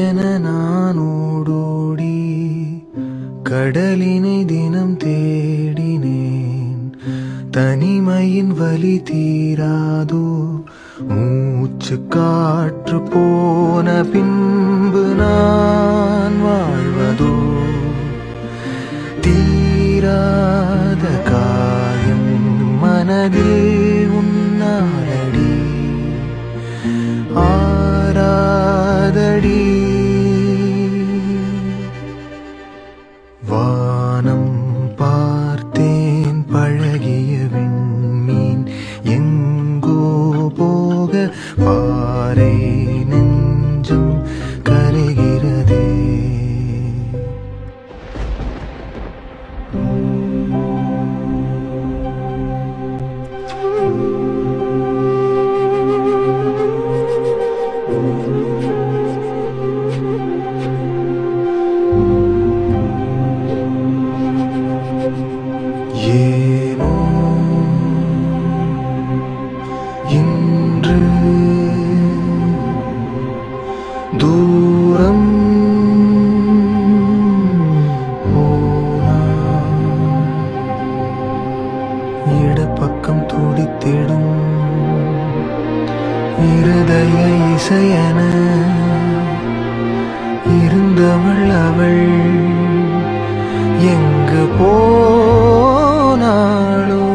நதியென நான் ஓடோடி கடலினை தினம் தேடினேன் தனிமையின் வலி தீராதோ மூச்சு காற்று போன பின்பு நான் வாழ்வதோ தீராத காயம் மனதில் உன்னாரடி ஆராதடி வானம் பார்த்தேன் பழகிய விண்மீன் எங்கோ போக பாறை நெஞ்சம் கரைகிறதே ஏனோ இன்று தூரம் போனான். இடப்பக்கம் துடித்திடும் இருதய இசையன இருந்தவள் அவள் எங்கு போனாளோ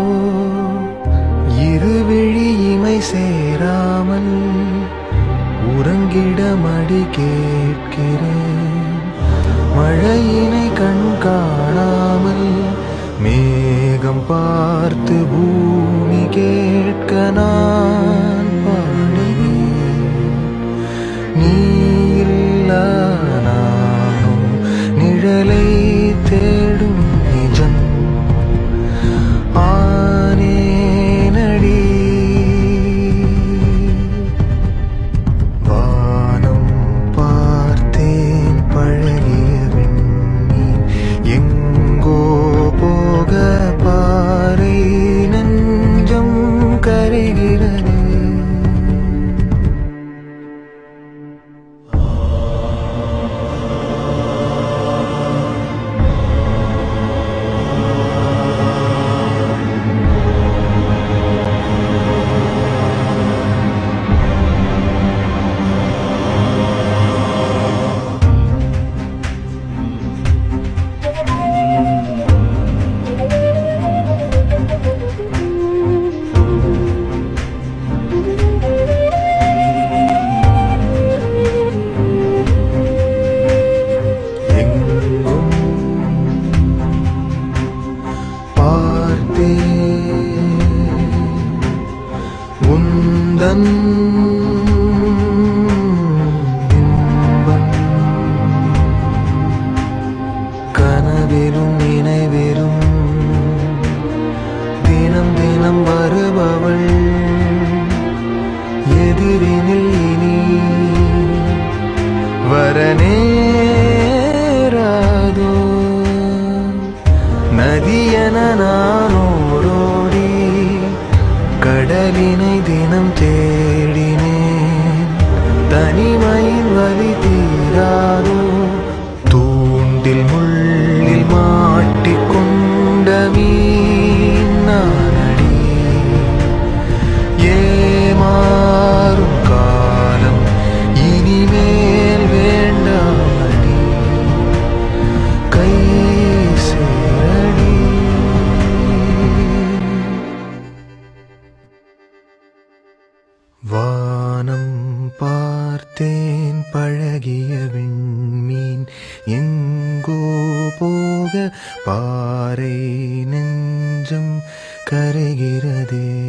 இருவிழி இமை சேராமல் உறங்கிட மடி கேட்கிறேன் மழையினை கண் காணாமல் மேகம் பார்த்து பூமி கேட்க நான் பாடுவேன் நீ இல்லா நானும் நிழலை தேடும் நிஜம் ஆனேனடி வானம் பார்த்தேன் பழகிய விண்மீன் எங்கோ போக பாறை நெஞ்சம் கரைகிறது எங்கும் பார்த்தேன் உந்தன் இன்பம் கனவிலும் நினைவிலும் தினம் தினம் வருபவள் எதிரினில் இனி வரநேராதோ நதியென நானோரோடி கடலினை தினம் தேடினேன் தனிமையின் வலி தீராதோ தூண்டில் முள்ளில் மாட்டிக்கொண்ட மீன் நானடி ஏமாறும் காலம் இனிமேல் வேண்டாமடி கை சேரடி வானம் பார்த்தேன் பழகிய விண்மீன் எங்கோ போக பாறை நெஞ்சம் கரைகிறதே